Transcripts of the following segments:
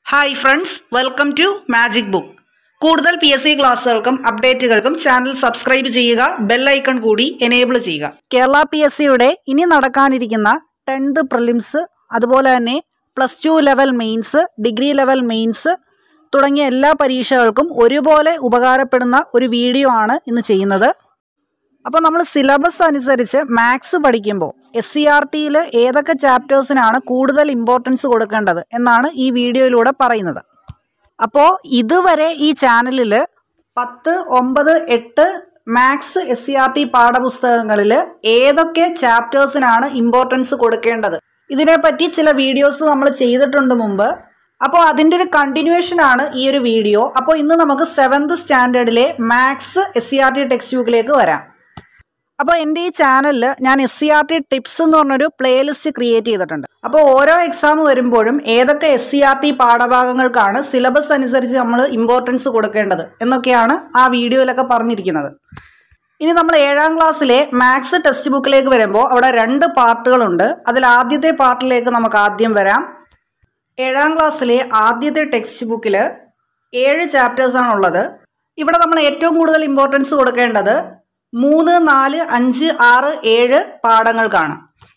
hi friends welcome to magic book കൂടുതൽ P S C ക്ലാസ്സുകൾക്കും അപ്ഡേറ്റുകൾക്കും ചാനൽ സബ്സ്ക്രൈബ് ചെയ്യുക ബെൽ ഐക്കൺ കൂടി എനേബിൾ ചെയ്യുക കേരള പി എസ് സിയുടെ ഇനി നടക്കാനിരിക്കുന്ന ടെൻത്ത് പ്രിലിംസ് അതുപോലെ തന്നെ plus two level mains degree level mains തുടങ്ങിയ എല്ലാ പരീക്ഷകൾക്കും ഒരുപോലെ ഉപകാരപ്പെടുന്ന ഒരു വീഡിയോ ആണ് ഇന്ന് ചെയ്യുന്നത് അപ്പോൾ നമ്മൾ സിലബസ് അനുസരിച്ച് മാത്സ് പഠിക്കുമ്പോൾ എസ് സി ആർ ടിയിൽ ഏതൊക്കെ ചാപ്റ്റേഴ്സിനാണ് കൂടുതൽ ഇമ്പോർട്ടൻസ് കൊടുക്കേണ്ടത് എന്നാണ് ഈ വീഡിയോയിലൂടെ പറയുന്നത് അപ്പോൾ ഇതുവരെ ഈ ചാനലിൽ പത്ത് ഒമ്പത് എട്ട് maths S C R T പാഠപുസ്തകങ്ങളിൽ ഏതൊക്കെ ചാപ്റ്റേഴ്സിനാണ് ഇമ്പോർട്ടൻസ് കൊടുക്കേണ്ടത് ഇതിനെപ്പറ്റി ചില വീഡിയോസ് നമ്മൾ ചെയ്തിട്ടുണ്ട് മുമ്പ് അപ്പോൾ അതിൻ്റെ ഒരു കണ്ടിന്യൂവേഷൻ ആണ് ഈ ഒരു വീഡിയോ അപ്പോൾ ഇന്ന് നമുക്ക് സെവൻത് സ്റ്റാൻഡേർഡിലെ maths S C R T text ബുക്കിലേക്ക് വരാം അപ്പോൾ എൻ്റെ ഈ ചാനലിൽ ഞാൻ S C R T tips എന്ന് പറഞ്ഞൊരു പ്ലേലിസ്റ്റ് ക്രിയേറ്റ് ചെയ്തിട്ടുണ്ട് അപ്പോൾ ഓരോ എക്സാം വരുമ്പോഴും ഏതൊക്കെ എസ് സി ആർ ടി പാഠഭാഗങ്ങൾക്കാണ് സിലബസ് അനുസരിച്ച് നമ്മൾ ഇമ്പോർട്ടൻസ് കൊടുക്കേണ്ടത് എന്നൊക്കെയാണ് ആ വീഡിയോയിലൊക്കെ പറഞ്ഞിരിക്കുന്നത് ഇനി നമ്മൾ ഏഴാം ക്ലാസ്സിലെ മാത്സ് ടെക്സ്റ്റ് ബുക്കിലേക്ക് വരുമ്പോൾ അവിടെ രണ്ട് പാർട്ടുകളുണ്ട് അതിൽ ആദ്യത്തെ പാർട്ടിലേക്ക് നമുക്ക് ആദ്യം വരാം ഏഴാം ക്ലാസ്സിലെ ആദ്യത്തെ ടെക്സ്റ്റ് ബുക്കിൽ ഏഴ് ചാപ്റ്റേഴ്സാണ് ഉള്ളത് ഇവിടെ നമ്മൾ ഏറ്റവും കൂടുതൽ ഇമ്പോർട്ടൻസ് കൊടുക്കേണ്ടത് മൂന്ന് നാല് അഞ്ച് ആറ് ഏഴ് പാഠങ്ങൾക്കാണ്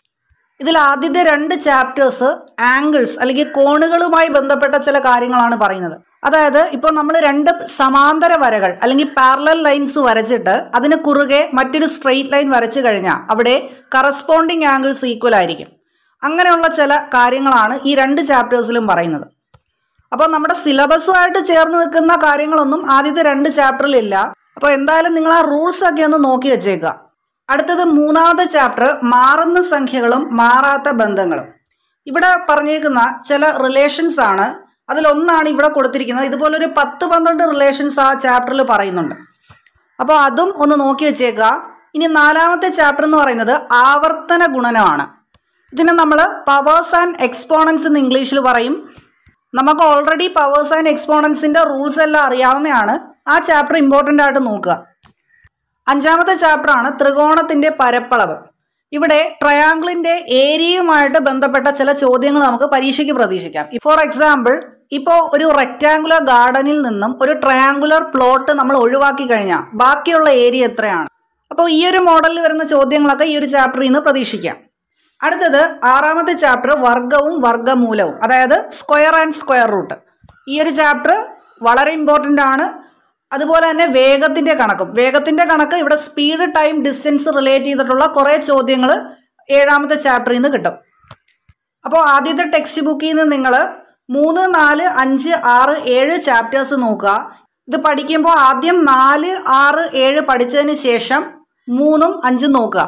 ഇതിൽ ആദ്യത്തെ രണ്ട് ചാപ്റ്റേഴ്സ് ആംഗിൾസ് അല്ലെങ്കിൽ കോണുകളുമായി ബന്ധപ്പെട്ട ചില കാര്യങ്ങളാണ് പറയുന്നത് അതായത് ഇപ്പോൾ നമ്മൾ രണ്ട് സമാന്തര വരകൾ അല്ലെങ്കിൽ പാരലൽ ലൈൻസ് വരച്ചിട്ട് അതിന് കുറുകെ മറ്റൊരു സ്ട്രെയിറ്റ് ലൈൻ വരച്ചു കഴിഞ്ഞാൽ അവിടെ കറസ്പോണ്ടിങ് ആംഗിൾസ് ഈക്വൽ ആയിരിക്കും അങ്ങനെയുള്ള ചില കാര്യങ്ങളാണ് ഈ രണ്ട് ചാപ്റ്റേഴ്സിലും പറയുന്നത് അപ്പോൾ നമ്മുടെ സിലബസുമായിട്ട് ചേർന്ന് നിൽക്കുന്ന കാര്യങ്ങളൊന്നും ആദ്യത്തെ രണ്ട് ചാപ്റ്ററിലില്ല അപ്പോൾ എന്തായാലും നിങ്ങൾ ആ റൂൾസ് ഒക്കെ ഒന്ന് നോക്കി വെച്ചേക്കുക അടുത്തത് മൂന്നാമത്തെ ചാപ്റ്റർ മാറുന്ന സംഖ്യകളും മാറാത്ത ബന്ധങ്ങളും ഇവിടെ പറഞ്ഞേക്കുന്ന ചില റിലേഷൻസ് ആണ് അതിലൊന്നാണ് ഇവിടെ കൊടുത്തിരിക്കുന്നത് ഇതുപോലൊരു പത്ത് പന്ത്രണ്ട് റിലേഷൻസ് ആ ചാപ്റ്ററിൽ പറയുന്നുണ്ട് അപ്പോൾ അതും ഒന്ന് നോക്കി വെച്ചേക്കുക ഇനി നാലാമത്തെ ചാപ്റ്റർ എന്ന് പറയുന്നത് ആവർത്തന ഗുണനമാണ് ഇതിനെ നമ്മൾ പവേഴ്സ് ആൻഡ് എക്സ്പോണൻസ് എന്ന് ഇംഗ്ലീഷിൽ പറയും നമുക്ക് ഓൾറെഡി പവേഴ്സ് ആൻഡ് എക്സ്പോണൻസിൻ്റെ റൂൾസ് എല്ലാം അറിയാവുന്നതാണ് ആ ചാപ്റ്റർ ഇമ്പോർട്ടൻ്റ് ആയിട്ട് നോക്കുക അഞ്ചാമത്തെ ചാപ്റ്ററാണ് ത്രികോണത്തിൻ്റെ പരപ്പളവ് ഇവിടെ ട്രയാങ്കിളിൻ്റെ ഏരിയയുമായിട്ട് ബന്ധപ്പെട്ട ചില ചോദ്യങ്ങൾ നമുക്ക് പരീക്ഷയ്ക്ക് പ്രതീക്ഷിക്കാം ഫോർ എക്സാമ്പിൾ ഇപ്പോൾ ഒരു റെക്റ്റാങ്കുലർ ഗാർഡനിൽ നിന്നും ഒരു ട്രയാങ്കുലർ പ്ലോട്ട് നമ്മൾ ഒഴിവാക്കി കഴിഞ്ഞാൽ ബാക്കിയുള്ള ഏരിയ എത്രയാണ് അപ്പോൾ ഈ ഒരു മോഡലിൽ വരുന്ന ചോദ്യങ്ങളൊക്കെ ഈ ഒരു ചാപ്റ്ററിൽ നിന്ന് പ്രതീക്ഷിക്കാം അടുത്തത് ആറാമത്തെ ചാപ്റ്റർ വർഗവും വർഗമൂലവും അതായത് സ്ക്വയർ ആൻഡ് സ്ക്വയർ റൂട്ട് ഈ ഒരു ചാപ്റ്റർ വളരെ ഇമ്പോർട്ടൻ്റ് ആണ് അതുപോലെ തന്നെ വേഗത്തിൻ്റെ കണക്കും വേഗത്തിൻ്റെ കണക്ക് ഇവിടെ സ്പീഡ് ടൈം ഡിസ്റ്റൻസ് റിലേറ്റ് ചെയ്തിട്ടുള്ള കുറേ ചോദ്യങ്ങൾ ഏഴാമത്തെ ചാപ്റ്ററിൽ നിന്ന് കിട്ടും അപ്പോൾ ആദ്യത്തെ ടെക്സ്റ്റ് ബുക്കിൽ നിന്ന് നിങ്ങൾ മൂന്ന് നാല് അഞ്ച് ആറ് ഏഴ് ചാപ്റ്റേഴ്സ് നോക്കുക ഇത് പഠിക്കുമ്പോൾ ആദ്യം നാല് ആറ് ഏഴ് പഠിച്ചതിന് ശേഷം മൂന്നും അഞ്ചും നോക്കുക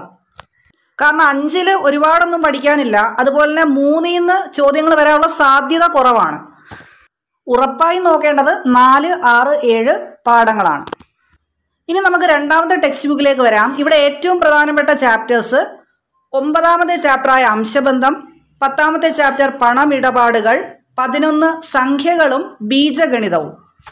കാരണം അഞ്ചിൽ ഒരുപാടൊന്നും പഠിക്കാനില്ല അതുപോലെ തന്നെ മൂന്നിൽ നിന്ന് ചോദ്യങ്ങൾ വരാനുള്ള സാധ്യത കുറവാണ് ഉറപ്പായി നോക്കേണ്ടത് നാല് ആറ് ഏഴ് പാഠങ്ങളാണ് ഇനി നമുക്ക് രണ്ടാമത്തെ ടെക്സ്റ്റ് ബുക്കിലേക്ക് വരാം ഇവിടെ ഏറ്റവും പ്രധാനപ്പെട്ട ചാപ്റ്റേഴ്സ് ഒമ്പതാമത്തെ ചാപ്റ്ററായ അംശബന്ധം പത്താമത്തെ ചാപ്റ്റർ പണമിടപാടുകൾ പതിനൊന്ന് സംഖ്യകളും ബീജഗണിതവും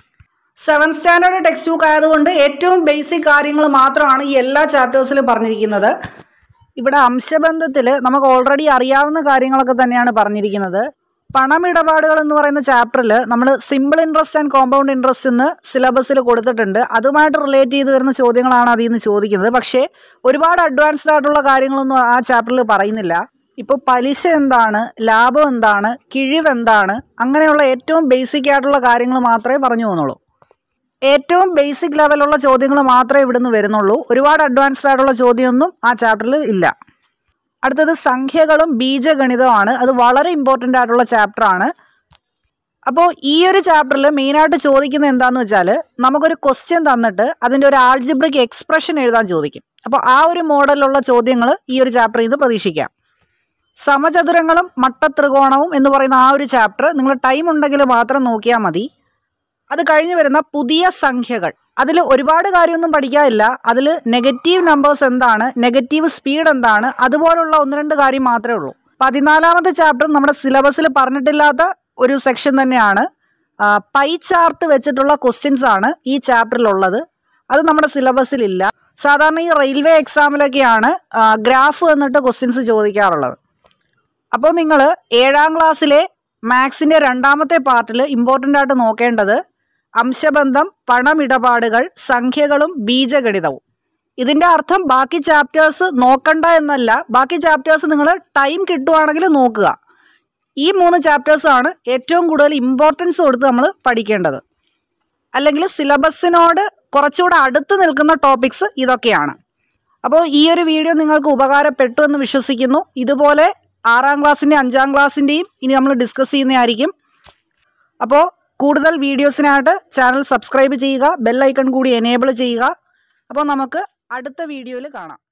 സെവൻ സ്റ്റാൻഡേർഡ് ടെക്സ്റ്റ് ബുക്ക് ആയതുകൊണ്ട് ഏറ്റവും ബേസിക് കാര്യങ്ങൾ മാത്രമാണ് ഈ എല്ലാ ചാപ്റ്റേഴ്സിലും പറഞ്ഞിരിക്കുന്നത് ഇവിടെ അംശബന്ധത്തിൽ നമുക്ക് ഓൾറെഡി അറിയാവുന്ന കാര്യങ്ങളൊക്കെ തന്നെയാണ് പറഞ്ഞിരിക്കുന്നത് പണമിടപാടുകൾ എന്ന് പറയുന്ന ചാപ്റ്ററിൽ നമ്മൾ simple interest and compound interest എന്ന് സിലബസിൽ കൊടുത്തിട്ടുണ്ട് അതുമായിട്ട് റിലേറ്റ് ചെയ്ത് വരുന്ന ചോദ്യങ്ങളാണ് അതിൽ നിന്ന് ചോദിക്കുന്നത് പക്ഷേ ഒരുപാട് അഡ്വാൻസ്ഡ് ആയിട്ടുള്ള കാര്യങ്ങളൊന്നും ആ ചാപ്റ്ററിൽ പറയുന്നില്ല ഇപ്പോൾ പലിശ എന്താണ് ലാഭം എന്താണ് കിഴിവ് എന്താണ് അങ്ങനെയുള്ള ഏറ്റവും ബേസിക് ആയിട്ടുള്ള കാര്യങ്ങൾ മാത്രമേ പറഞ്ഞു പോകുന്നുള്ളൂ ഏറ്റവും ബേസിക് ലെവലുള്ള ചോദ്യങ്ങൾ മാത്രമേ ഇവിടുന്ന് വരുന്നുള്ളൂ ഒരുപാട് അഡ്വാൻസ്ഡ് ആയിട്ടുള്ള ചോദ്യമൊന്നും ആ ചാപ്റ്ററിൽ ഇല്ല അടുത്തത് സംഖ്യകളും ബീജഗണിതമാണ് അത് വളരെ ഇമ്പോർട്ടൻ്റ് ആയിട്ടുള്ള ചാപ്റ്ററാണ് അപ്പോൾ ഈ ഒരു ചാപ്റ്ററിൽ മെയിനായിട്ട് ചോദിക്കുന്നത് എന്താണെന്ന് വെച്ചാൽ നമുക്കൊരു ക്വസ്റ്റ്യൻ തന്നിട്ട് അതിൻ്റെ ഒരു ആൾജിബ്രിക് എക്സ്പ്രഷൻ എഴുതാൻ ചോദിക്കും അപ്പോൾ ആ ഒരു മോഡലിലുള്ള ചോദ്യങ്ങൾ ഈ ഒരു ചാപ്റ്ററിൽ നിന്ന് പ്രതീക്ഷിക്കാം സമചതുരങ്ങളും മട്ടത്രികോണവും എന്ന് പറയുന്ന ആ ഒരു ചാപ്റ്റർ നിങ്ങൾ ടൈം ഉണ്ടെങ്കിൽ മാത്രം നോക്കിയാൽ മതി അത് കഴിഞ്ഞ് വരുന്ന പുതിയ സംഖ്യകൾ അതിൽ ഒരുപാട് കാര്യമൊന്നും പഠിക്കാനില്ല അതിൽ നെഗറ്റീവ് നമ്പേഴ്സ് എന്താണ് നെഗറ്റീവ് സ്പീഡ് എന്താണ് അതുപോലുള്ള ഒന്ന് രണ്ട് കാര്യം മാത്രമേ ഉള്ളൂ പതിനാലാമത്തെ ചാപ്റ്റർ നമ്മുടെ സിലബസിൽ പറഞ്ഞിട്ടില്ലാത്ത ഒരു സെക്ഷൻ തന്നെയാണ് പൈ ചാർട്ട് വെച്ചിട്ടുള്ള ക്വസ്റ്റ്യൻസ് ആണ് ഈ ചാപ്റ്ററിലുള്ളത് അത് നമ്മുടെ സിലബസിലില്ല സാധാരണ ഈ റെയിൽവേ എക്സാമിലൊക്കെയാണ് ഗ്രാഫ് എന്നിട്ട് ക്വസ്റ്റ്യൻസ് ചോദിക്കാറുള്ളത് അപ്പോൾ നിങ്ങൾ ഏഴാം ക്ലാസ്സിലെ മാത്സിൻ്റെ രണ്ടാമത്തെ പാർട്ടിൽ ഇമ്പോർട്ടൻ്റ് ആയിട്ട് നോക്കേണ്ടത് അംശബന്ധം പണമിടപാടുകൾ സംഖ്യകളും ബീജഗണിതവും ഇതിൻ്റെ അർത്ഥം ബാക്കി ചാപ്റ്റേഴ്സ് നോക്കണ്ട എന്നല്ല ബാക്കി ചാപ്റ്റേഴ്സ് നിങ്ങൾ ടൈം കിട്ടുവാണെങ്കിൽ നോക്കുക ഈ മൂന്ന് ചാപ്റ്റേഴ്സാണ് ഏറ്റവും കൂടുതൽ ഇമ്പോർട്ടൻസ് കൊടുത്ത് നമ്മൾ പഠിക്കേണ്ടത് അല്ലെങ്കിൽ സിലബസിനോട് കുറച്ചുകൂടെ അടുത്ത് നിൽക്കുന്ന ടോപ്പിക്സ് ഇതൊക്കെയാണ് അപ്പോൾ ഈ ഒരു വീഡിയോ നിങ്ങൾക്ക് ഉപകാരപ്പെട്ടു എന്ന് വിശ്വസിക്കുന്നു ഇതുപോലെ ആറാം ക്ലാസ്സിൻ്റെ അഞ്ചാം ക്ലാസ്സിൻ്റെയും ഇനി നമ്മൾ ഡിസ്കസ് ചെയ്യുന്നതായിരിക്കും അപ്പോൾ കൂടുതൽ വീഡിയോസിനായിട്ട് ചാനൽ സബ്സ്ക്രൈബ് ചെയ്യുക ബെൽ ഐക്കൺ കൂടി എനേബിൾ ചെയ്യുക അപ്പോൾ നമുക്ക് അടുത്ത വീഡിയോയിൽ കാണാം